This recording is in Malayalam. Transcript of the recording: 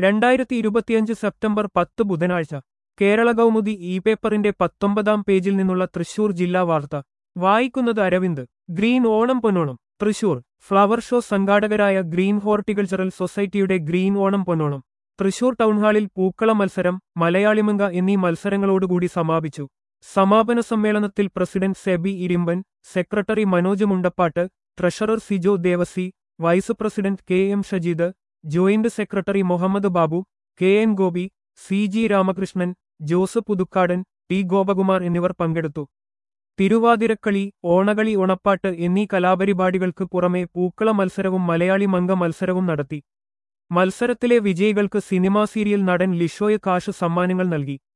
രണ്ടായിരത്തി ഇരുപത്തിയഞ്ച് സെപ്റ്റംബർ പത്ത് ബുധനാഴ്ച കേരള കൗമുദി ഇ പേപ്പറിന്റെ പത്തൊമ്പതാം പേജിൽ നിന്നുള്ള തൃശൂർ ജില്ലാ വാർത്ത വായിക്കുന്നത് Aravind green Onam Ponnonam Thrissur flower show സംഘാടകരായ ഗ്രീൻ ഹോർട്ടിക്കൾച്ചറൽ സൊസൈറ്റിയുടെ ഗ്രീൻ ഓണം പൊന്നോണം തൃശൂർ ടൗൺഹാളിൽ പൂക്കള മത്സരം മലയാളിമംഗ എന്നീ മത്സരങ്ങളോടുകൂടി സമാപിച്ചു സമാപന സമ്മേളനത്തിൽ president Sebi Irimpan secretary Manoj Mundappattu treasurer Sijo Devasi vice president K M Shajeed joint secretary Muhammad Babu K N Gopi C G Ramakrishnan Jose Puthukkadan T Gopakumar എന്നിവർ പങ്കെടുത്തു തിരുവാതിരക്കളി ഓണകളി ഓണപ്പാട്ട് എന്നീ കലാപരിപാടികൾക്ക് പുറമെ പൂക്കള മത്സരവും മലയാളി മംഗ മത്സരവും നടത്തി മത്സരത്തിലെ വിജയികൾക്ക് സിനിമാ സീരിയൽ നടൻ ലിഷോയ് കാശ് സമ്മാനങ്ങൾ നൽകി